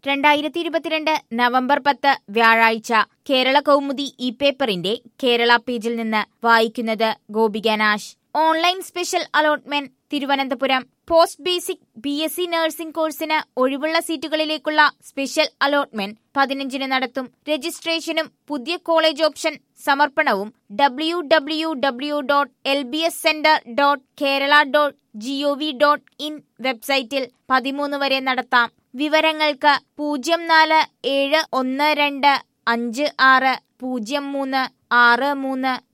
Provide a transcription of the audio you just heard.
രണ്ടായിരത്തി ഇരുപത്തിരണ്ട് നവംബർ പത്ത് വ്യാഴാഴ്ച കേരള കൗമുദി ഇ പേപ്പറിന്റെ കേരള പേജിൽ നിന്ന് വായിക്കുന്നത് ഗോപിക നാശ് online special allotment Thiruvananthapuram post basic B S C nursing കോഴ്സിന് ഒഴിവുള്ള സീറ്റുകളിലേക്കുള്ള സ്പെഷ്യൽ അലോട്ട്മെന്റ് പതിനഞ്ചിന് നടത്തും രജിസ്ട്രേഷനും പുതിയ കോളേജ് ഓപ്ഷൻ സമർപ്പണവും W W W dot L B S centre dot Kerala dot G O V dot in വെബ്സൈറ്റിൽ പതിമൂന്ന് വരെ നടത്താം വിവരങ്ങൾക്ക് പൂജ്യം നാല് ഏഴ് ഒന്ന് രണ്ട് അഞ്ച് ആറ് പൂജ്യം മൂന്ന് ആറ് മൂന്ന്